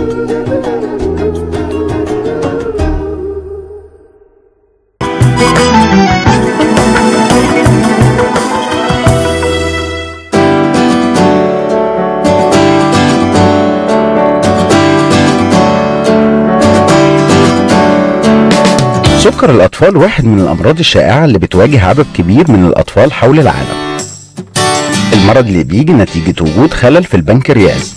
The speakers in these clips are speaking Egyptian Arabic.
سكر الأطفال واحد من الأمراض الشائعة اللي بتواجه عدد كبير من الأطفال حول العالم المرض اللي بيجي نتيجة وجود خلل في البنكرياس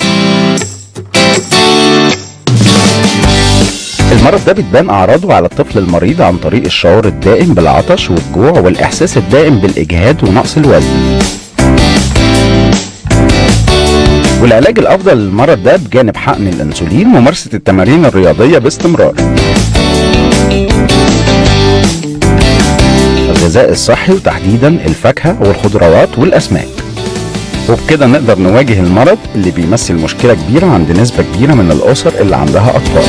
المرض ده بتبان أعراضه على الطفل المريض عن طريق الشعور الدائم بالعطش والجوع والإحساس الدائم بالإجهاد ونقص الوزن والعلاج الأفضل للمرض ده بجانب حقن الأنسولين وممارسة التمارين الرياضية باستمرار الغذاء الصحي وتحديدا الفاكهة والخضروات والأسماك وبكده نقدر نواجه المرض اللي بيمثل مشكلة كبيرة عند نسبة كبيرة من الأسر اللي عندها أطفال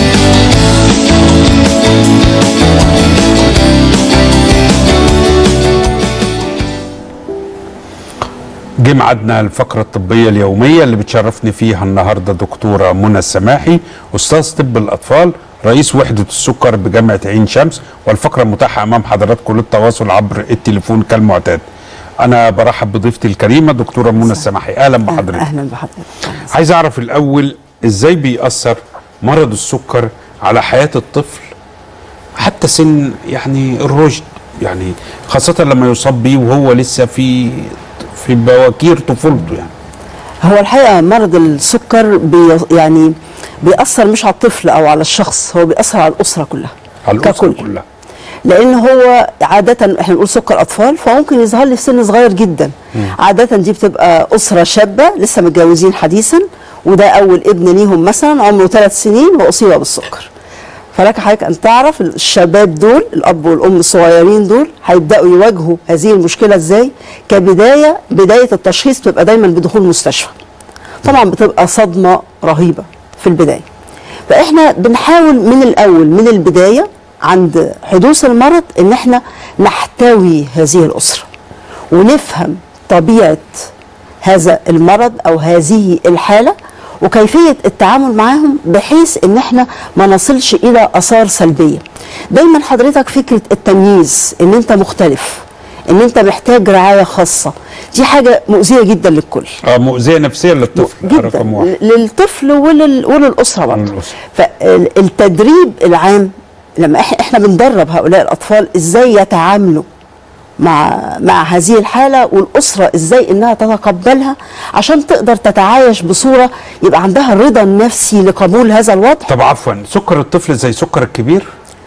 جه ميعادنا الفقرة الطبية اليومية اللي بتشرفني فيها النهاردة دكتورة منى السماحي أستاذ طب الأطفال رئيس وحدة السكر بجامعة عين شمس والفقرة متاحة أمام حضراتكم للتواصل عبر التليفون كالمعتاد أنا برحب بضيفتي الكريمة دكتورة منى السماحي أهلا بحضرتك اهلا بحضرتك عايز أعرف الأول إزاي بيأثر مرض السكر على حياة الطفل حتى سن يعني الرشد يعني خاصة لما يصاب بيه وهو لسه في في بواكير طفولته يعني هو الحقيقه مرض السكر بي يعني بيأثر مش على الطفل او على الشخص هو بيأثر على الاسره كلها على الأسرة ككل. كلها لان هو عاده احنا بنقول سكر اطفال فممكن يظهر لي في سن صغير جدا عاده دي بتبقى اسره شابه لسه متجوزين حديثا وده اول ابن ليهم مثلا عمره ثلاث سنين واصيب بالسكر فلك حضرتك ان تعرف الشباب دول الاب والام الصغيرين دول هيبداوا يواجهوا هذه المشكله ازاي كبدايه بدايه التشخيص بتبقى دايما بدخول المستشفى طبعا بتبقى صدمه رهيبه في البدايه فاحنا بنحاول من الاول من البدايه عند حدوث المرض ان احنا نحتوي هذه الاسره ونفهم طبيعه هذا المرض او هذه الحاله وكيفيه التعامل معاهم بحيث ان احنا ما نصلش الى اثار سلبيه. دايما حضرتك فكره التمييز ان انت مختلف ان انت محتاج رعايه خاصه دي حاجه مؤذيه جدا للكل. اه مؤذية نفسيا للطفل جدا رقم واحد للطفل ولل... وللاسره برضه وللأسرة. فالتدريب العام لما إح- احنا بندرب هؤلاء الاطفال ازاي يتعاملوا مع مع هذه الحاله والاسره ازاي انها تتقبلها عشان تقدر تتعايش بصوره يبقى عندها الرضا النفسي لقبول هذا الوضع طب عفوا سكر الطفل زي سكر الكبير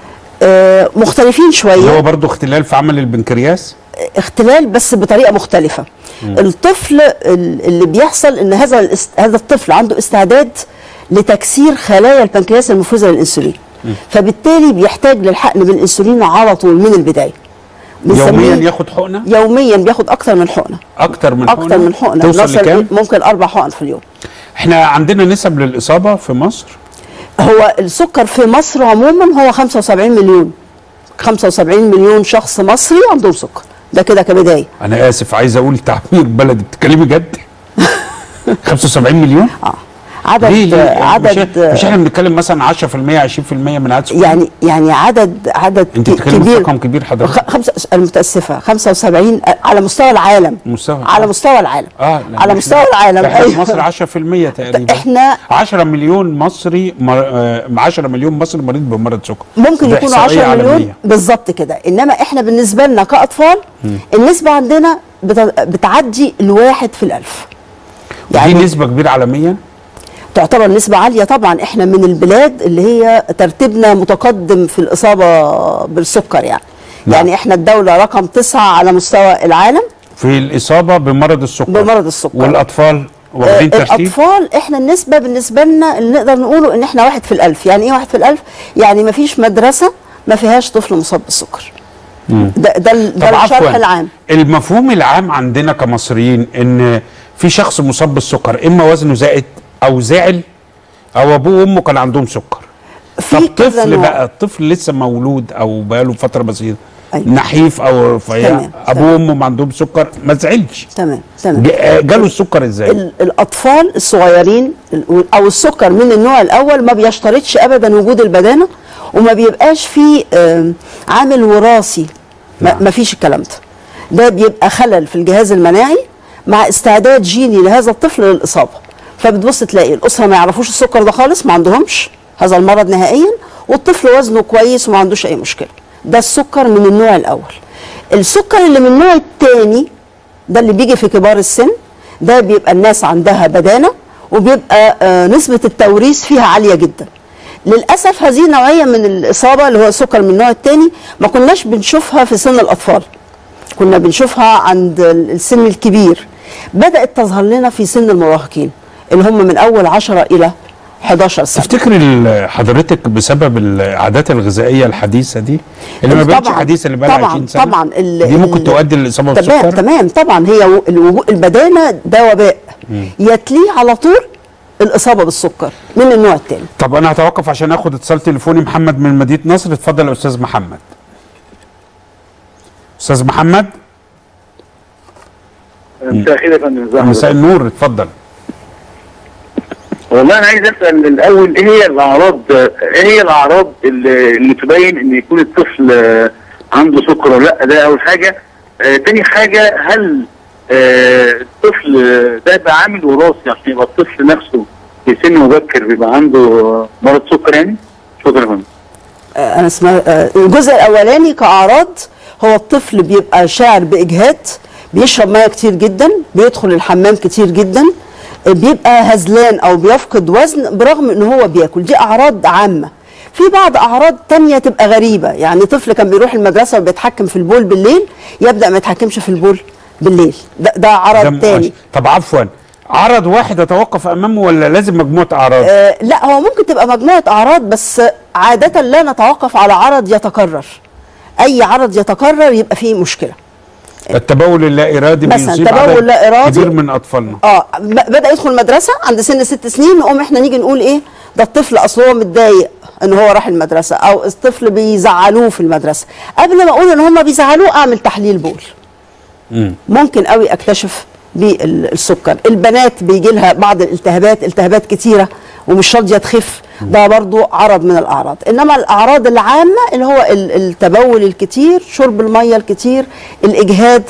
آه مختلفين اللي شويه هو برضه اختلال في عمل البنكرياس اختلال بس بطريقه مختلفه الطفل ال- اللي بيحصل ان هذا الاست- هذا الطفل عنده استعداد لتكسير خلايا البنكرياس المفرزه للانسولين فبالتالي بيحتاج للحقن بالانسولين على طول من البدايه بنسميه- يوميا ياخد حقنه يوميا بياخد اكتر من حقنه اكتر من حقنه اكتر من حقنه توصل بنوصل لكام ممكن اربع حقن في اليوم احنا عندنا نسب للاصابه في مصر هو السكر في مصر عموما هو 75 مليون 75 مليون شخص مصري عندهم سكر ده كده كبدايه انا اسف عايز اقول تعبير بلدي بتتكلمي جد 75 مليون اه عدد ليه ليه عدد مش, مش احنا بنتكلم مثلا 10% 20% من عدد السكان يعني يعني عدد عدد انت ك- بتتكلمي في كبير رقم كبير حضرتك خ- خمسة أنا متأسفة 75 على مستوى العالم مستوى على آه. مستوى العالم اه لا، على إحنا- مستوى العالم احنا في أيوة. مصر 10% تقريبا احنا 10 مليون مصري مر... آه 10 مليون مصري مريض بمرض سكر ممكن ده يكونوا إحصائية 10 مليون عالمية. بالظبط كده انما احنا بالنسبه لنا كاطفال النسبه عندنا بت- بتعدي الواحد في الالف يعني دي نسبه كبيره عالميا تعتبر نسبة عالية طبعا احنا من البلاد اللي هي ترتيبنا متقدم في الإصابة بالسكر يعني نعم. يعني احنا الدولة رقم تسعة على مستوى العالم في الاصابه بمرض السكر بمرض السكر. والاطفال واخدين آه، ترتيب الأطفال احنا النسبة بالنسبة لنا اللي نقدر نقوله ان احنا واحد في الألف يعني ايه واحد في الألف يعني ما فيش مدرسة ما فيهاش طفل مصاب بالسكر ده ده, ال- طب ده الشرح عفوا العام المفهوم العام عندنا كمصريين ان في شخص مصاب بالسكر اما وزنه زائد او زعل او ابوه وامه كان عندهم سكر في طب كذا طفل نوع. بقى الطفل لسه مولود او بقاله فتره بسيطه أيوة. نحيف او رفيع تمام، ابوه وامه عندهم سكر ما تزعلش تمام تمام ج- آه، جاله السكر ازاي ال- الاطفال الصغيرين ال- او السكر من النوع الاول ما بيشترطش ابدا وجود البدانه وما بيبقاش فيه آم، عامل وراثي ما نعم. ما فيش الكلام ده ده بيبقى خلل في الجهاز المناعي مع استعداد جيني لهذا الطفل للاصابه فبتبص تلاقي الاسره ما يعرفوش السكر ده خالص ما عندهمش هذا المرض نهائيا والطفل وزنه كويس وما عندوش اي مشكله ده السكر من النوع الاول السكر اللي من النوع الثاني ده اللي بيجي في كبار السن ده بيبقى الناس عندها بدانه وبيبقى آه، نسبه التوريث فيها عاليه جدا للاسف هذه النوعيه من الاصابه اللي هو السكر من النوع الثاني ما كناش بنشوفها في سن الاطفال كنا بنشوفها عند السن الكبير بدات تظهر لنا في سن المراهقين اللي هم من اول 10 الى 11 سنه تفتكر ال- حضرتك بسبب العادات الغذائيه الحديثه دي اللي ما بقتش طبعاً، حديثه اللي بقى لها طبعاً، 20 سنه طبعاً، ال- دي ممكن ال- تؤدي للاصابه تمام بالسكر تمام طبعا هي و- الوجو- البدانه ده وباء يتليه على طول الاصابه بالسكر من النوع الثاني طب انا هتوقف عشان اخد اتصال تليفوني محمد من مدينه نصر اتفضل يا استاذ محمد استاذ محمد مساء الخير يا فندم ازي مساء حضرتك؟ النور اتفضل والله انا عايز اسال الاول ايه هي الاعراض ايه هي الاعراض اللي, اللي تبين ان يكون الطفل آه، عنده سكر ولا لا ده اول حاجه آه تاني حاجه هل آه الطفل ده يبقى عامل وراثي عشان يبقى الطفل نفسه في سن مبكر بيبقى عنده آه، مرض سكر يعني شكرا يا فندم آه، انا اسمها آه، الجزء الاولاني كاعراض هو الطفل بيبقى شاعر باجهاد بيشرب ميه كتير جدا بيدخل الحمام كتير جدا آه، بيبقى هزلان او بيفقد وزن برغم ان هو بياكل دي اعراض عامه في بعض اعراض تانية تبقى غريبه يعني طفل كان بيروح المدرسه وبيتحكم في البول بالليل يبدا ما يتحكمش في البول بالليل ده, ده ده عرض مؤشر. تاني طب عفوا عرض واحد اتوقف امامه ولا لازم مجموعه اعراض آه لا هو ممكن تبقى مجموعه اعراض بس عاده لا نتوقف على عرض يتكرر اي عرض يتكرر يبقى فيه مشكله التبول اللا ارادي مثلاً بيصيب تبول عدد لا إرادي. كبير من اطفالنا اه ب- بدا يدخل مدرسه عند سن ست سنين نقوم احنا نيجي نقول ايه ده الطفل اصل هو متضايق ان هو راح المدرسه او الطفل بيزعلوه في المدرسه قبل ما اقول ان هم بيزعلوه اعمل تحليل بول مم. ممكن قوي اكتشف بالسكر البنات بيجي لها بعض الالتهابات التهابات كتيره ومش راضيه تخف ده برضو عرض من الاعراض انما الاعراض العامه اللي هو ال- التبول الكتير شرب الميه الكتير الاجهاد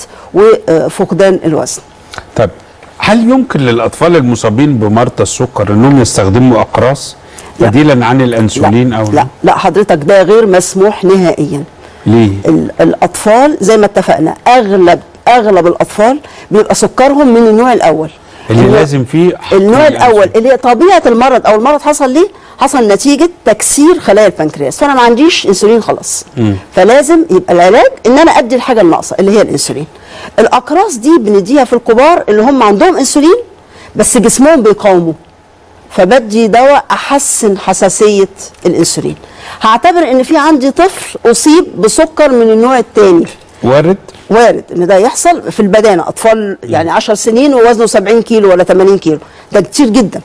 وفقدان الوزن طب هل يمكن للاطفال المصابين بمرضى السكر انهم يستخدموا اقراص لا. بديلا عن الانسولين لا او لا لا حضرتك ده غير مسموح نهائيا ليه ال- الاطفال زي ما اتفقنا اغلب اغلب الاطفال بيبقى سكرهم من النوع الاول اللي النوع- لازم فيه حقن النوع الاول الأنسولين. اللي هي طبيعه المرض او المرض حصل ليه حصل نتيجه تكسير خلايا البنكرياس فانا ما عنديش انسولين خلاص فلازم يبقى العلاج ان انا ادي الحاجه الناقصه اللي هي الانسولين الاقراص دي بنديها في الكبار اللي هم عندهم انسولين بس جسمهم بيقاوموا فبدي دواء احسن حساسيه الانسولين هعتبر ان في عندي طفل اصيب بسكر من النوع الثاني وارد وارد ان ده يحصل في البدانه اطفال يعني 10 سنين ووزنه 70 كيلو ولا 80 كيلو ده كتير جدا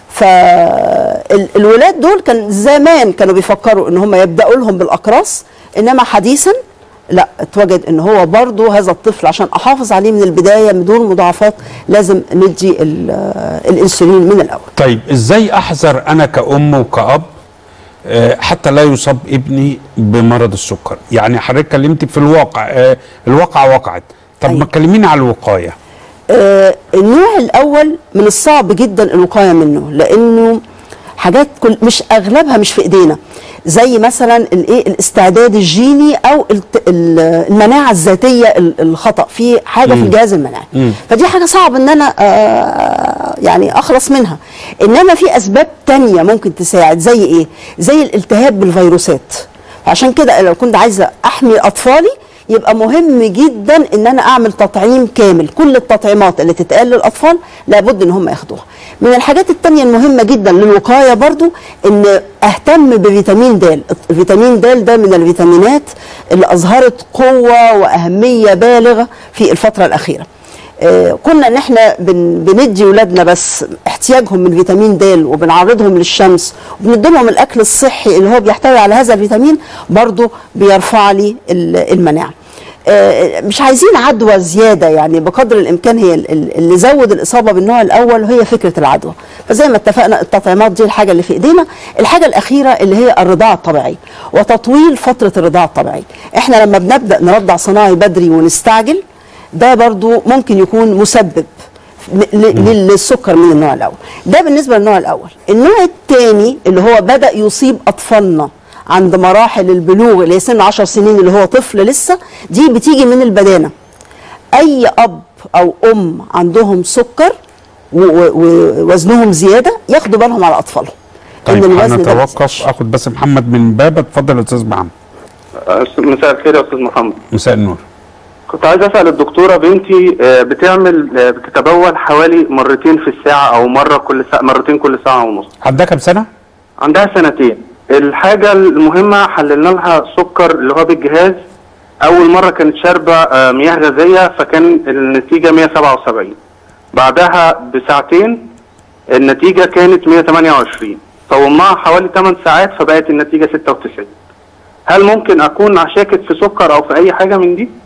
فالولاد دول كان زمان كانوا بيفكروا ان هم يبداوا لهم بالاقراص انما حديثا لا اتوجد ان هو برضه هذا الطفل عشان احافظ عليه من البدايه من دون مضاعفات لازم ندي ال- الانسولين من الاول طيب ازاي احذر انا كأم وكأب آه، حتى لا يصاب ابني بمرض السكر يعني حضرتك كلمتي في الواقع آه، الواقع وقعت طب ما أيوة. تكلميني على الوقايه آه، النوع الاول من الصعب جدا الوقايه منه لانه حاجات كل مش اغلبها مش في ايدينا زي مثلا الايه الاستعداد الجيني او الت- ال- المناعه الذاتيه ال- الخطا في حاجه في الجهاز المناعي فدي حاجه صعب ان انا آه، يعني اخلص منها انما في اسباب تانية ممكن تساعد زي ايه زي الالتهاب بالفيروسات عشان كده لو كنت عايزه احمي اطفالي يبقى مهم جدا ان انا اعمل تطعيم كامل كل التطعيمات اللي تتقال للاطفال لابد ان هم ياخدوها من الحاجات التانية المهمة جدا للوقاية برضو ان اهتم بفيتامين د الفيتامين د ده من الفيتامينات اللي اظهرت قوة واهمية بالغة في الفترة الاخيرة آه، كنا ان احنا بن بندي ولادنا بس احتياجهم من فيتامين د وبنعرضهم للشمس وبنديلهم الاكل الصحي اللي هو بيحتوي على هذا الفيتامين برضو بيرفع لي ال- المناعه آه، مش عايزين عدوى زياده يعني بقدر الامكان هي ال- ال- اللي زود الاصابه بالنوع الاول هي فكره العدوى فزي ما اتفقنا التطعيمات دي الحاجه اللي في ايدينا الحاجه الاخيره اللي هي الرضاعه الطبيعيه وتطويل فتره الرضاعه الطبيعيه احنا لما بنبدا نرضع صناعي بدري ونستعجل ده برضو ممكن يكون مسبب ل- ل- للسكر من النوع الاول ده بالنسبه للنوع الاول النوع الثاني اللي هو بدا يصيب اطفالنا عند مراحل البلوغ اللي هي سن 10 سنين اللي هو طفل لسه دي بتيجي من البدانه اي اب او ام عندهم سكر و- و- ووزنهم زياده ياخدوا بالهم على اطفالهم طيب الوزن ده هنتوقف اخد بس محمد من بابا اتفضل يا استاذ محمد مساء الخير يا استاذ محمد مساء النور كنت عايز اسال الدكتوره بنتي آه، بتعمل آه، بتتبول حوالي مرتين في الساعه او مره كل ساعه مرتين كل ساعه ونص عندها كام سنه؟ عندها سنتين الحاجه المهمه حللنا لها سكر اللي هو بالجهاز اول مره كانت شاربه آه، مياه غازيه فكان النتيجه 177 بعدها بساعتين النتيجه كانت 128 صومناها حوالي 8 ساعات فبقت النتيجه 96 هل ممكن اكون شاكك في سكر او في اي حاجه من دي؟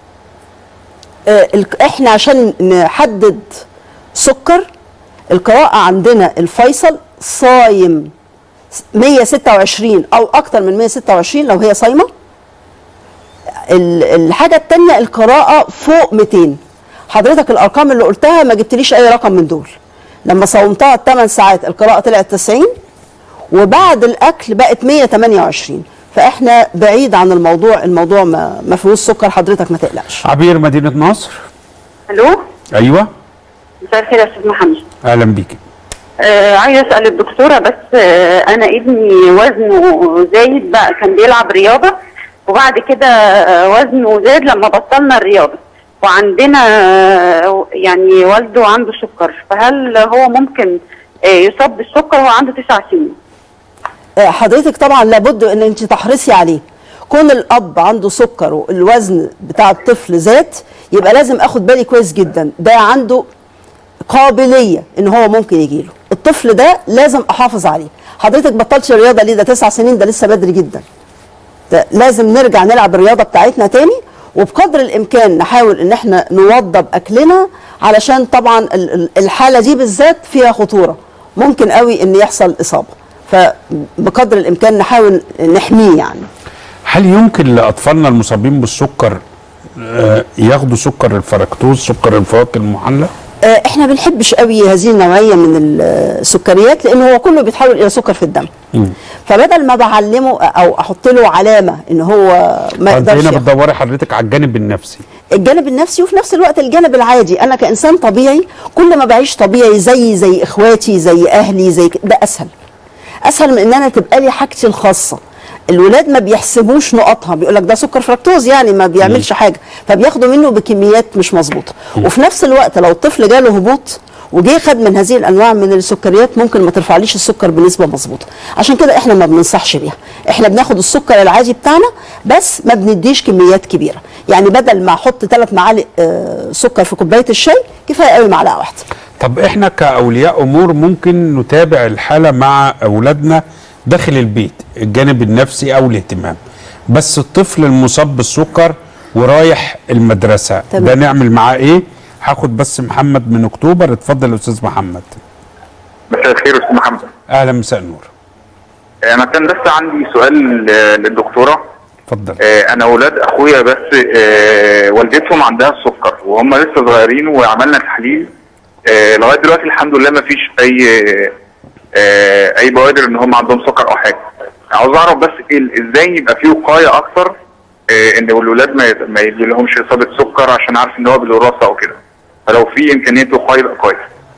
آه، الك- احنا عشان نحدد سكر القراءة عندنا الفيصل صايم 126 او اكتر من 126 لو هي صايمة ال- الحاجة التانية القراءة فوق 200 حضرتك الارقام اللي قلتها ما جبتليش اي رقم من دول لما صومتها 8 ساعات القراءة طلعت 90 وبعد الاكل بقت 128 فاحنا بعيد عن الموضوع الموضوع ما, ما فيهوش سكر حضرتك ما تقلقش عبير مدينه نصر الو ايوه مساء الخير يا استاذ محمد اهلا بيكي آه عايزه اسال الدكتوره بس آه انا ابني وزنه زايد بقى كان بيلعب رياضه وبعد كده آه وزنه زاد لما بطلنا الرياضه وعندنا آه يعني والده عنده سكر فهل هو ممكن آه يصاب بالسكر وهو عنده تسع سنين آه، حضرتك طبعا لابد ان انت تحرصي عليه كون الاب عنده سكر والوزن بتاع الطفل زاد يبقى لازم اخد بالي كويس جدا ده عنده قابليه ان هو ممكن يجيله الطفل ده لازم احافظ عليه حضرتك بطلتش الرياضه ليه ده تسع سنين ده لسه بدري جدا ده لازم نرجع نلعب الرياضه بتاعتنا تاني وبقدر الامكان نحاول ان احنا نوضب اكلنا علشان طبعا ال- ال- الحاله دي بالذات فيها خطوره ممكن قوي ان يحصل اصابه فبقدر الامكان نحاول نحميه يعني هل يمكن لاطفالنا المصابين بالسكر آه، ياخدوا سكر الفركتوز سكر الفواكه المحلى آه، احنا بنحبش قوي هذه النوعيه من السكريات لان هو كله بيتحول الى سكر في الدم فبدل ما بعلمه او احط له علامه ان هو ما فانت يقدرش هنا ياخد. بتدوري حضرتك على الجانب النفسي الجانب النفسي وفي نفس الوقت الجانب العادي انا كانسان طبيعي كل ما بعيش طبيعي زي زي اخواتي زي اهلي زي ك- ده اسهل اسهل من ان انا تبقى لي حاجتي الخاصه الولاد ما بيحسبوش نقطها بيقول لك ده سكر فركتوز يعني ما بيعملش حاجه فبياخدوا منه بكميات مش مظبوطه وفي نفس الوقت لو الطفل جاله هبوط وجه خد من هذه الانواع من السكريات ممكن ما ترفعليش السكر بنسبه مظبوطه عشان كده احنا ما بننصحش بيها احنا بناخد السكر العادي بتاعنا بس ما بنديش كميات كبيره يعني بدل ما احط ثلاث معالق آه، سكر في كوبايه الشاي كفايه قوي معلقه واحده طب احنا كاولياء امور ممكن نتابع الحاله مع اولادنا داخل البيت الجانب النفسي او الاهتمام بس الطفل المصاب بالسكر ورايح المدرسه تمام. ده نعمل معاه ايه هاخد بس محمد من اكتوبر اتفضل يا استاذ محمد مساء الخير استاذ محمد اهلا مساء النور انا كان بس عندي سؤال آه، للدكتوره اتفضل آه، انا اولاد اخويا بس آه، والدتهم عندها السكر وهم لسه صغيرين وعملنا تحليل آه، لغايه دلوقتي الحمد لله ما فيش اي آه، اي بوادر ان هم عندهم سكر او حاجه عاوز اعرف بس إيه ازاي يبقى في وقايه اكتر آه، ان الولاد ما يت- ما يجي لهمش اصابه سكر عشان عارف ان هو بالوراثه او كده فلو في امكانيه وقايه يبقى كويس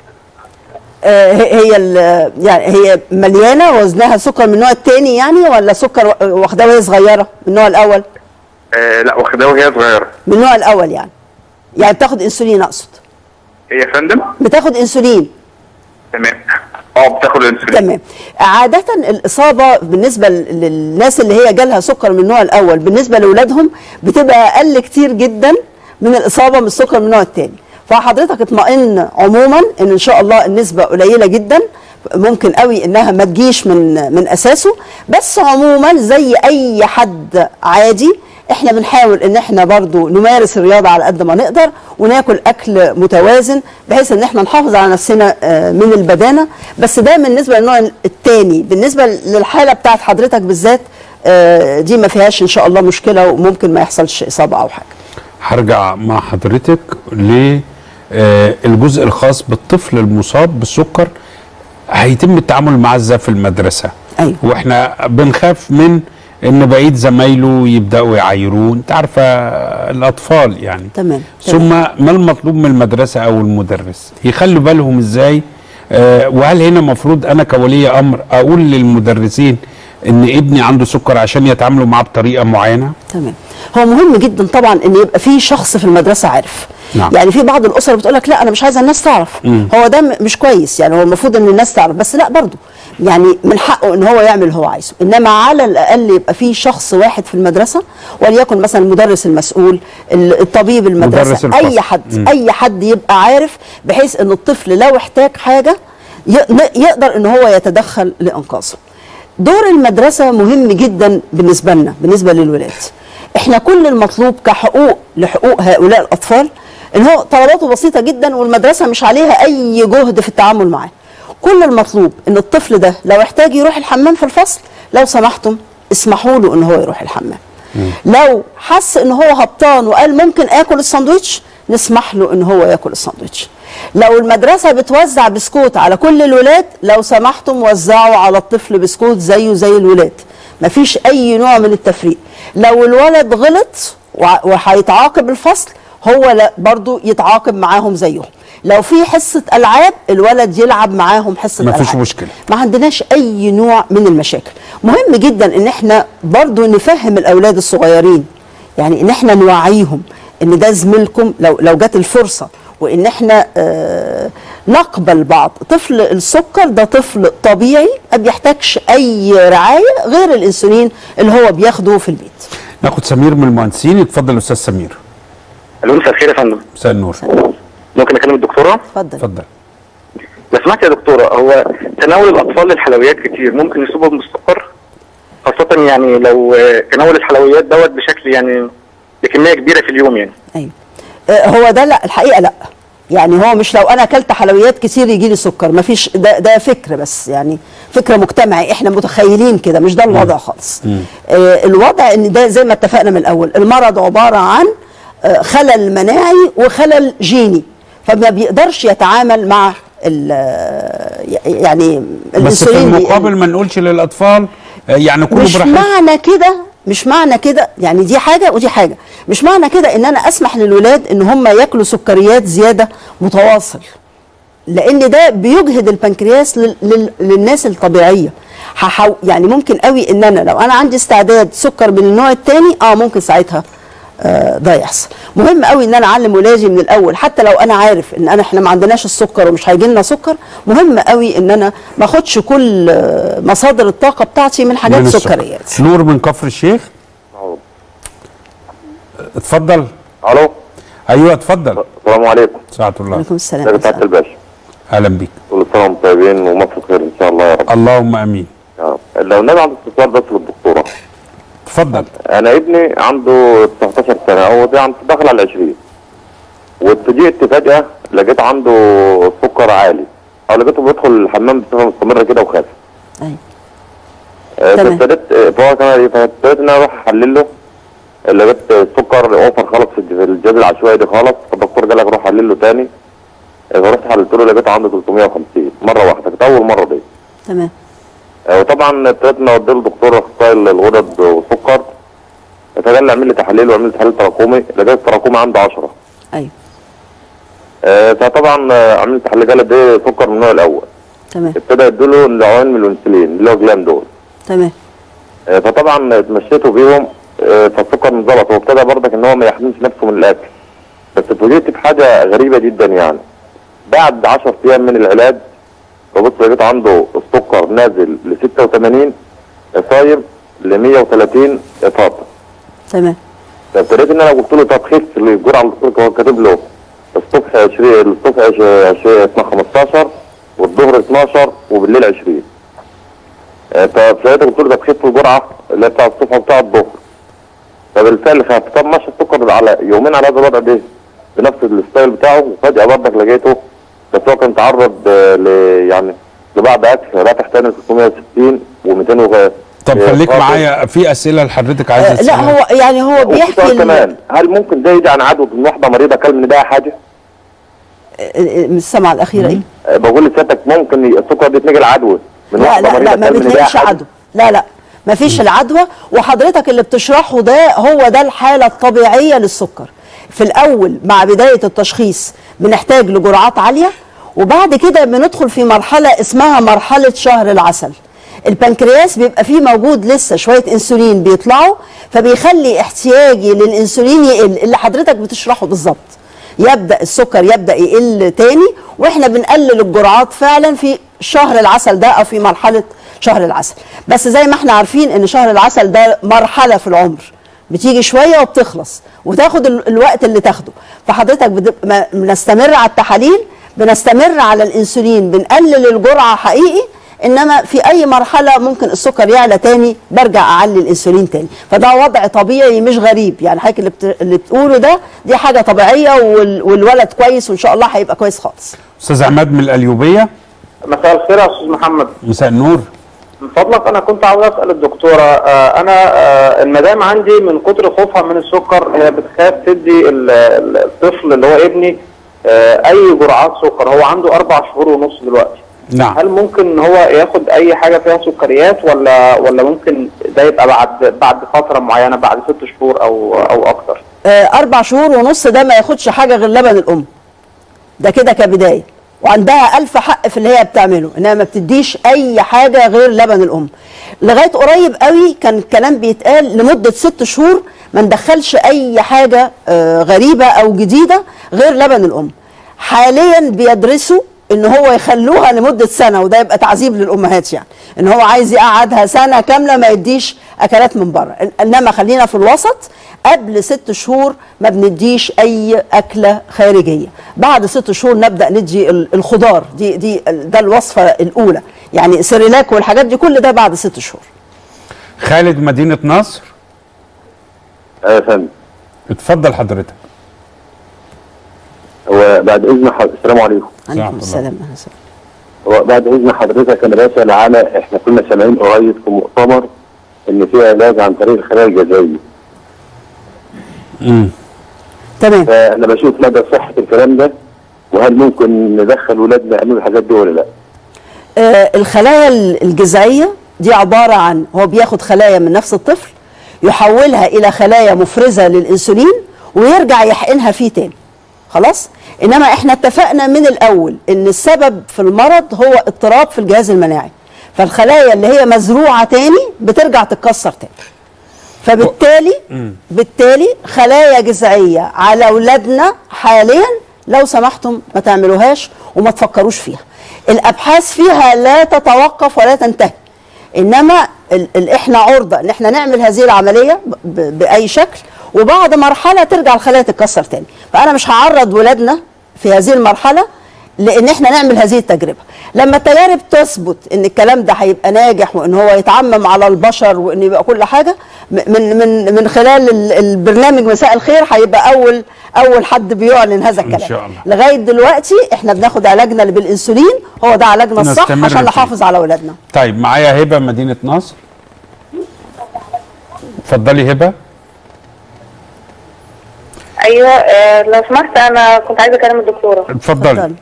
آه، هي ال- يعني هي مليانه وزنها سكر من النوع الثاني يعني ولا سكر وا- واخداه وهي صغيره من النوع الاول آه، لا واخداه وهي صغيره من النوع الاول يعني يعني بتاخد انسولين اقصد هي يا فندم بتاخد انسولين تمام اه بتاخد الانسولين تمام عادة الإصابة بالنسبة ل- للناس اللي هي جالها سكر من النوع الأول بالنسبة لأولادهم بتبقى أقل كتير جدا من الإصابة من السكر من النوع الثاني فحضرتك اطمئن عموما ان ان شاء الله النسبه قليله جدا ممكن قوي انها ما تجيش من من اساسه بس عموما زي اي حد عادي احنا بنحاول ان احنا برضو نمارس الرياضه على قد ما نقدر وناكل اكل متوازن بحيث ان احنا نحافظ على نفسنا آه، من البدانه بس ده بالنسبه للنوع الثاني بالنسبه للحاله بتاعت حضرتك بالذات آه، دي ما فيهاش ان شاء الله مشكله وممكن ما يحصلش اصابه او حاجه هرجع مع حضرتك للجزء الخاص بالطفل المصاب بالسكر هيتم التعامل معاه ازاي في المدرسه أيوة. واحنا بنخاف من ان بقيه زمايله يبداوا يعايروه انت عارفه الاطفال يعني تمام، ثم ما المطلوب من المدرسه او المدرس يخلوا بالهم ازاي آه وهل هنا مفروض انا كولي امر اقول للمدرسين ان ابني عنده سكر عشان يتعاملوا معاه بطريقه معينه تمام هو مهم جدا طبعا ان يبقى في شخص في المدرسه عارف نعم. يعني في بعض الاسر بتقول لك لا انا مش عايزه الناس تعرف مم. هو ده م- مش كويس يعني هو المفروض ان الناس تعرف بس لا برضه يعني من حقه ان هو يعمل اللي هو عايزه انما على الاقل يبقى في شخص واحد في المدرسه وليكن مثلا المدرس المسؤول ال- الطبيب المدرسه مدرس الفصل. اي حد مم. اي حد يبقى عارف بحيث ان الطفل لو احتاج حاجه ي- ن- يقدر ان هو يتدخل لانقاذه دور المدرسة مهم جدا بالنسبة لنا بالنسبة للولاد احنا كل المطلوب كحقوق لحقوق هؤلاء الأطفال ان هو طلباته بسيطة جدا والمدرسة مش عليها أي جهد في التعامل معاه كل المطلوب ان الطفل ده لو احتاج يروح الحمام في الفصل لو سمحتم اسمحوا له ان هو يروح الحمام لو حس ان هو هبطان وقال ممكن اكل الساندوتش نسمح له ان هو ياكل الساندوتش لو المدرسه بتوزع بسكوت على كل الولاد لو سمحتم وزعوا على الطفل بسكوت زيه زي الولاد مفيش اي نوع من التفريق لو الولد غلط وع- وهيتعاقب الفصل هو لا برضو يتعاقب معاهم زيهم لو في حصه العاب الولد يلعب معاهم حصه مفيش العاب مشكلة. ما عندناش اي نوع من المشاكل مهم جدا ان احنا برضو نفهم الاولاد الصغيرين يعني ان احنا نوعيهم ان ده زميلكم لو لو جت الفرصه وان احنا آه نقبل بعض طفل السكر ده طفل طبيعي ما بيحتاجش اي رعايه غير الانسولين اللي هو بياخده في البيت ناخد سمير من المهندسين اتفضل استاذ سمير الو مساء الخير يا فندم مساء النور ممكن اكلم الدكتوره اتفضل اتفضل لو سمحت يا دكتوره هو تناول الاطفال للحلويات كتير ممكن يصيبهم بالسكر خاصه يعني لو آه، تناول الحلويات دوت بشكل يعني بكميه كبيره في اليوم يعني ايوه آه، هو ده لا الحقيقه لا يعني هو مش لو انا اكلت حلويات كتير يجي لي سكر مفيش ده ده فكر بس يعني فكر مجتمعي احنا متخيلين كده مش ده الوضع خالص آه الوضع ان ده زي ما اتفقنا من الاول المرض عباره عن آه خلل مناعي وخلل جيني فما بيقدرش يتعامل مع ال- آه، يعني بس في الانسولين المقابل ما نقولش للاطفال آه، يعني كله مش براحتك معنى كده مش معنى كده يعني دي حاجه ودي حاجه مش معنى كده ان انا اسمح للولاد ان هم ياكلوا سكريات زياده متواصل لان ده بيجهد البنكرياس لل... لل... للناس الطبيعيه هحو... يعني ممكن قوي ان انا لو انا عندي استعداد سكر من النوع الثاني اه ممكن ساعتها آه ده يحصل مهم قوي ان انا اعلم ولادي من الاول حتى لو انا عارف ان انا احنا ما عندناش السكر ومش هيجي لنا سكر مهم قوي ان انا ما اخدش كل آه، مصادر الطاقه بتاعتي من حاجات من السكر. سكريات نور من كفر الشيخ اتفضل الو ايوه اتفضل السلام عليكم ساعة الله عليكم السلام ازيك يا سعاده الباشا اهلا بيك كل سنه وانتم طيبين ومصر خير ان شاء الله يا رب اللهم امين يا رب لو نبي عند استفسار بس للدكتوره اتفضل انا ابني عنده 19 سنه هو ده عند- داخل على 20 واتفاجئت فجاه لقيت عنده سكر عالي او لقيته بيدخل الحمام بصفه مستمره كده وخاف أيوة. آه، تمام. فابتديت آه، فهو كان فابتديت ان انا اروح احلل له لقيت السكر اوفر خالص في الج- في الجهاز العشوائي دي خالص فالدكتور قال لك روح حلل له تاني آه، فرحت حللت له لقيته عنده 350 مره واحده كانت اول مره دي تمام آه، وطبعا ابتديت نوديه لدكتور اخصائي الغدد والسكر فقال لي اعمل لي تحاليل واعمل لي تحليل تراكمي لقيت التراكمي عنده 10 ايوه آه، فطبعا آه، عملت تحليل قال لي ده سكر من النوع الاول تمام ابتدى يديله نوعين من الانسولين اللي هو جلام دول تمام آه، فطبعا اتمشيته بيهم آه، فالسكر انظبط وابتدى برضك ان هو ما يحملش نفسه من الاكل بس فوجئت بحاجه غريبه جدا يعني بعد 10 ايام من العلاج ببص لقيت عنده السكر نازل ل 86 صايم ل 130 فاطمه تمام فابتديت ان انا قلت له طب خف الجرعه اللي الدكتور كان كاتب له الصبح 20 الصبح 20 15 والظهر 12 وبالليل 20 آه، فسيادتك بتقول ده تخف الجرعه اللي هي بتاع الصبح وبتاع الظهر فبالفعل خف طب ماشي السكر على يومين على هذا الوضع ده بنفس الستايل بتاعه وفجاه برضك لقيته بس هو كان تعرض آه، ل يعني لبعض اكل رافع تاني 660 و200 وغير طب آه، خليك فاضل. معايا في اسئله لحضرتك عايزه آه، لا تسألها. هو يعني هو وفي بيحكي سؤال ال- كمان هل ممكن ده يجي عن عدوى من واحده مريضه كل من ده حاجه؟ آه، آه، مش سامعه الاخيره ايه آه، بقول لسيادتك ممكن ي- السكر ده يتنقل عدوى من لا واحده لا مريضه لا ما كل من ده بتلاقيش حاجه عدوى لا لا ما فيش العدوى وحضرتك اللي بتشرحه ده هو ده الحالة الطبيعية للسكر في الأول مع بداية التشخيص بنحتاج لجرعات عالية وبعد كده بندخل في مرحلة اسمها مرحلة شهر العسل البنكرياس بيبقى فيه موجود لسه شوية انسولين بيطلعوا فبيخلي احتياجي للانسولين يقل اللي حضرتك بتشرحه بالظبط يبدا السكر يبدا يقل تاني واحنا بنقلل الجرعات فعلا في شهر العسل ده او في مرحله شهر العسل بس زي ما احنا عارفين ان شهر العسل ده مرحله في العمر بتيجي شويه وبتخلص وتاخد ال- الوقت اللي تاخده فحضرتك بتبقى- ما- بنستمر على التحاليل بنستمر على الانسولين بنقلل الجرعه حقيقي انما في اي مرحله ممكن السكر يعلى تاني برجع اعلي الانسولين تاني فده وضع طبيعي مش غريب يعني حضرتك اللي, بت... اللي بتقوله ده دي حاجه طبيعيه وال... والولد كويس وان شاء الله هيبقى كويس خالص استاذ عماد من القليوبيه مساء الخير يا استاذ محمد مساء النور من فضلك انا كنت عاوز اسال الدكتوره آه، انا آه، المدام عندي من كتر خوفها من السكر هي بتخاف تدي ال- ال- الطفل اللي هو ابني آه، اي جرعات سكر هو عنده اربع شهور ونص دلوقتي نعم هل ممكن ان هو ياخد اي حاجه فيها سكريات ولا ولا ممكن ده يبقى بعد بعد فتره معينه بعد ست شهور او او اكتر آه، اربع شهور ونص ده ما ياخدش حاجه غير لبن الام ده كده كبدايه وعندها ألف حق في اللي هي بتعمله انها ما بتديش اي حاجه غير لبن الام لغايه قريب قوي كان الكلام بيتقال لمده ست شهور ما ندخلش اي حاجه آه، غريبه او جديده غير لبن الام حاليا بيدرسوا ان هو يخلوها لمده سنه وده يبقى تعذيب للامهات يعني ان هو عايز يقعدها سنه كامله ما يديش اكلات من بره إن- انما خلينا في الوسط قبل ست شهور ما بنديش اي اكله خارجيه بعد ست شهور نبدا ندي ال- الخضار دي دي ال- ده الوصفه الاولى يعني سيريلاك والحاجات دي كل ده بعد ست شهور خالد مدينه نصر ايوه يا فندم اتفضل حضرتك هو بعد اذن حضرتك السلام عليكم الله. عليكم السلام أهلا وسهلا. هو بعد اذن حضرتك انا بسال على احنا كنا سامعين قريب في مؤتمر ان في علاج عن طريق الخلايا الجذريه تمام فانا بشوف مدى صحه الكلام ده وهل ممكن ندخل ولادنا يعملوا الحاجات دي ولا لا؟ آه، الخلايا ال- الجذعيه دي عباره عن هو بياخد خلايا من نفس الطفل يحولها الى خلايا مفرزه للانسولين ويرجع يحقنها فيه تاني خلاص انما احنا اتفقنا من الاول ان السبب في المرض هو اضطراب في الجهاز المناعي فالخلايا اللي هي مزروعه تاني بترجع تتكسر تاني فبالتالي بالتالي خلايا جذعيه على اولادنا حاليا لو سمحتم ما تعملوهاش وما تفكروش فيها الابحاث فيها لا تتوقف ولا تنتهي انما ال ال احنا عرضه ان احنا نعمل هذه العمليه ب ب باي شكل وبعد مرحله ترجع الخلايا تتكسر تاني فانا مش هعرض ولادنا في هذه المرحله لان احنا نعمل هذه التجربه لما التجارب تثبت ان الكلام ده هيبقى ناجح وان هو يتعمم على البشر وان يبقى كل حاجه م- من من من خلال ال- البرنامج مساء الخير هيبقى اول اول حد بيعلن هذا الكلام شاء الله. لغايه دلوقتي احنا بناخد علاجنا اللي بالانسولين هو ده علاجنا الصح نستمر عشان فيه. نحافظ على اولادنا طيب معايا هبه مدينه نصر اتفضلي هبه ايوه آه لو سمحت انا كنت عايزه اكلم الدكتوره اتفضلي اتفضلي.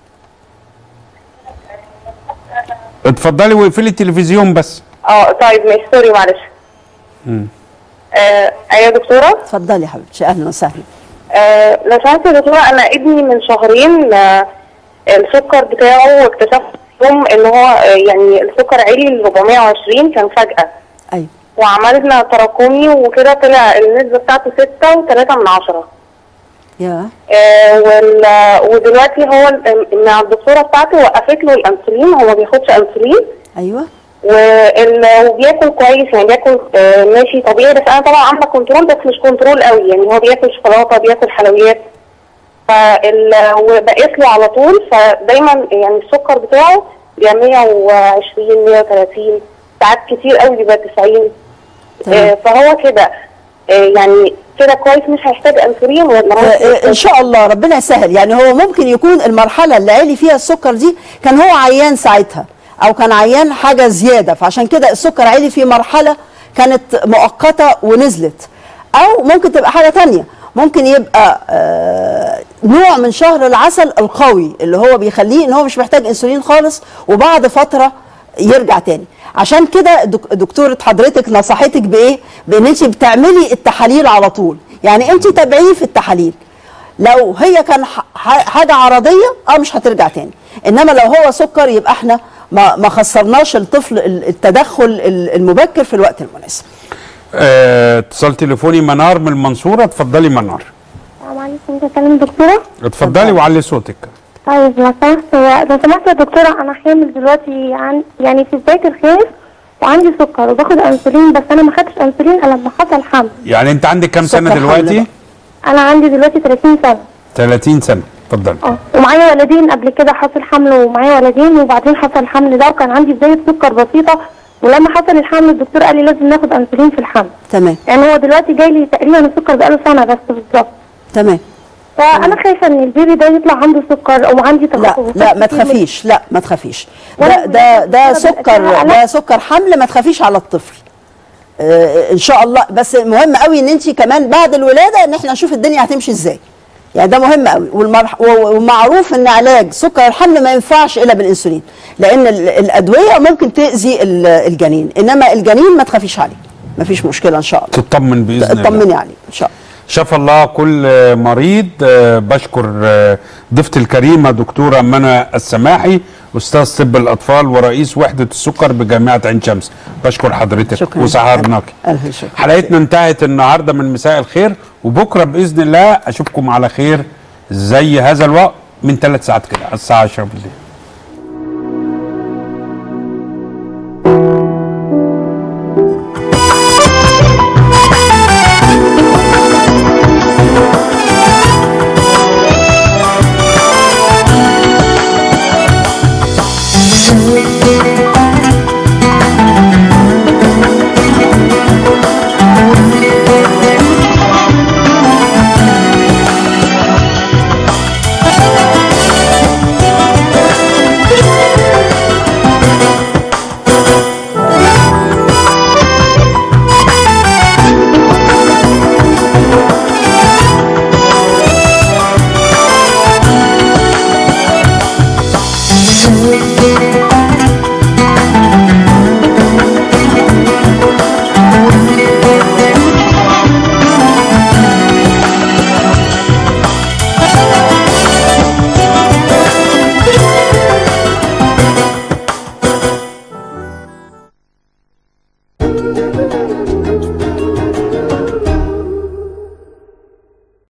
اتفضلي واقفلي التلفزيون بس اه طيب ماشي سوري معلش آه ايوه دكتوره اتفضلي يا حبيبتي اهلا وسهلا آه لو سمحت يا دكتوره انا ابني من شهرين آه السكر بتاعه اكتشفت يوم ان هو آه يعني السكر عالي ل 420 كان فجاه ايوه وعملنا تراكمي وكده طلع النسبه بتاعته 6 و3 من عشرة يا آه وال... ودلوقتي هو ال- مع الدكتوره بتاعته وقفت له الانسولين هو ما بياخدش انسولين ايوه وال... وبياكل كويس يعني بياكل آه ماشي طبيعي بس انا طبعا عامله كنترول بس مش كنترول قوي يعني هو بياكل شوكولاته بياكل حلويات فال وبقيت له على طول فدايما يعني السكر بتاعه بيبقى 120 130 ساعات كتير قوي بيبقى 90 آه فهو كده آه يعني كده كويس مش هيحتاج انسولين ولا آه، ان شاء الله ربنا يسهل يعني هو ممكن يكون المرحله اللي عالي فيها السكر دي كان هو عيان ساعتها او كان عيان حاجه زياده فعشان كده السكر عالي في مرحله كانت مؤقته ونزلت او ممكن تبقى حاجه تانية ممكن يبقى آه، نوع من شهر العسل القوي اللي هو بيخليه ان هو مش محتاج انسولين خالص وبعد فتره يرجع تاني عشان كده دك- دكتوره حضرتك نصحتك بايه بان انت بتعملي التحاليل على طول يعني انت تابعيه في التحاليل لو هي كان ح- ح- حاجه عرضيه اه مش هترجع تاني انما لو هو سكر يبقى احنا ما ما خسرناش الطفل ال- التدخل ال- المبكر في الوقت المناسب آه، اتصال تليفوني منار من المنصوره اتفضلي منار السلام عليكم ممكن اكلم دكتوره اتفضلي وعلي صوتك طيب لو سمحت هو لو سمحت يا دكتوره انا حامل دلوقتي عن يعني في بدايه الخامس وعندي سكر وباخد انسولين بس انا ما خدتش انسولين الا لما حصل حمل يعني انت عندك كام سنه سكر حمل دلوقتي بقى. انا عندي دلوقتي 30 سنه 30 سنه اتفضلي اه ومعايا ولدين قبل كده حصل حمل ومعايا ولدين وبعدين حصل الحمل ده وكان عندي بدايه سكر بسيطه ولما حصل الحمل الدكتور قال لي لازم ناخد انسولين في الحمل تمام يعني هو دلوقتي جاي لي تقريبا السكر بقاله سنه بس بالظبط تمام فانا خايفه ان البيبي ده يطلع عنده سكر او عندي لا تخوفات لا ما كتير من- تخافيش لا ما تخافيش ولا ده ده ده الولادة بتبقى سكر فيها ده ألم. سكر حمل ما تخافيش على الطفل آه ان شاء الله بس مهم قوي ان انت كمان بعد الولاده ان احنا نشوف الدنيا هتمشي ازاي يعني ده مهم قوي والمرح و- ومعروف ان علاج سكر الحمل ما ينفعش الا بالانسولين لان ال- الادويه ممكن تاذي ال- الجنين انما الجنين ما تخافيش عليه ما فيش مشكله ان شاء الله تطمن باذن الله اطمني عليه ان شاء الله شاف الله كل مريض آه، بشكر آه، ضيفتي الكريمه دكتوره منى السماحي استاذ طب الاطفال ورئيس وحده السكر بجامعه عين شمس بشكر حضرتك شكرا وسهرناك ألف شكر. حلقتنا انتهت النهارده من مساء الخير وبكره باذن الله اشوفكم على خير زي هذا الوقت من ثلاث ساعات كده على الساعه 10 بالليل